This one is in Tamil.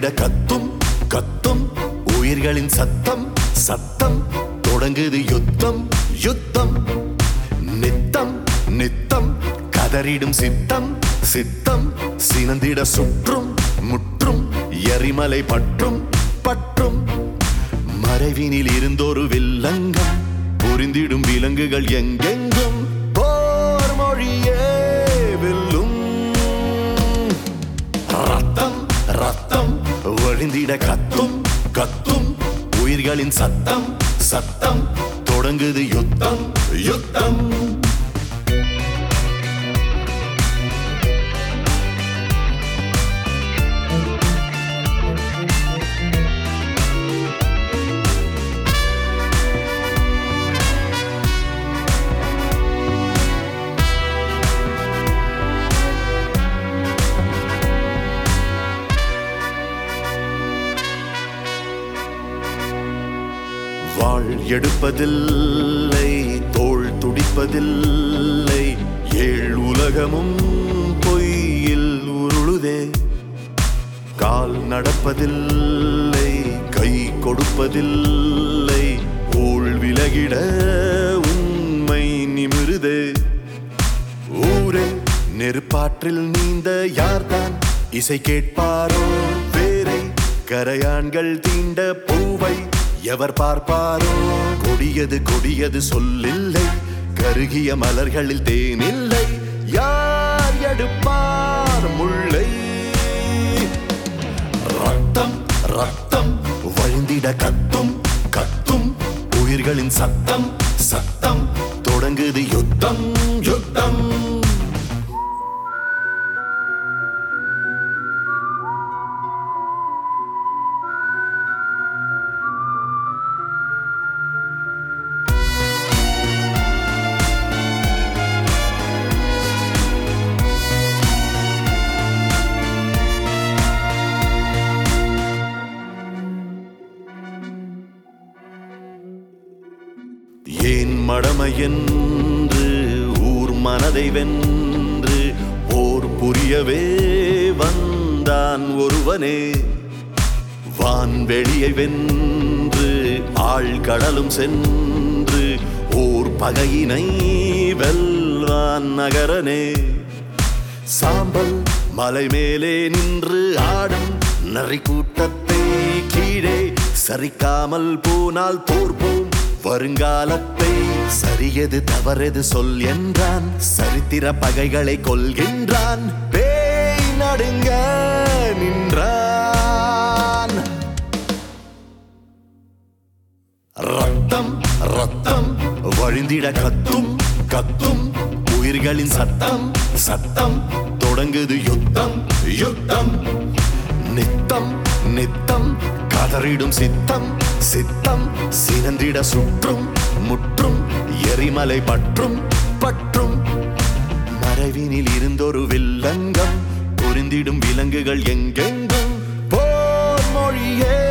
கத்தும் கத்தும் உயிர்களின் சத்தம் சத்தம் தொடங்குது யுத்தம் யுத்தம் நித்தம் நித்தம் கதறிடும் சித்தம் சித்தம் சினந்திட சுற்றும் முற்றும் எரிமலை பற்றும் பற்றும் மறைவினில் இருந்தொரு வில்லங்கம் புரிந்திடும் விலங்குகள் எங்கெங்கும் போர் மொழியே வெல்லும் ரத்தம் ரத்தம் வழிந்திட கத்தும் கத்தும் உயிர்களின் சத்தம் சத்தம் தொடங்குது யுத்தம் யுத்தம் வாழ் எடுப்பதில்லை தோள் துடிப்பதில்லை ஏழ் உலகமும் பொய்யில் உருளுதே கால் நடப்பதில்லை கை கொடுப்பதில்லை ஊழ் விலகிட உண்மை நிமிருதே ஊரே நெருப்பாற்றில் நீந்த யார்தான் இசை கேட்பாரோ வேரை கரையான்கள் தீண்ட பூவை எவர் பார்ப்பாரோ கொடியது கொடியது சொல்லில்லை கருகிய மலர்களில் தேனில்லை யார் எடுப்பார் முல்லை ரத்தம் ரத்தம் வழிந்திட கத்தும் கத்தும் உயிர்களின் சத்தம் சத்தம் தொடங்குது யுத்தம் யுத்தம் ஏன் மடமையென்று ஊர் மனதை வென்று போர் புரியவே வந்தான் ஒருவனே வான்வெளியை வென்று ஆழ்கடலும் சென்று ஓர் பகையினை வெல்வான் நகரனே சாம்பல் மலை மேலே நின்று ஆடும் நரி கூட்டத்தை கீழே சரிக்காமல் போனால் தோற்போம் வருங்காலத்தை சரியது தவறது சொல் என்றான் சரித்திர பகைகளை கொள்கின்றான் பேய் நடுங்க நின்றான் ரத்தம் ரத்தம் வழிந்திட கத்தும் கத்தும் உயிர்களின் சத்தம் சத்தம் தொடங்குது யுத்தம் யுத்தம் நித்தம் நித்தம் கதறிடும் சித்தம் சித்தம் சினந்திட சுற்றும் முற்றும் எரிமலை பற்றும் பற்றும் மறைவினில் இருந்தொரு வில்லங்கம் புரிந்திடும் விலங்குகள் எங்கெங்கும் போர் மொழியே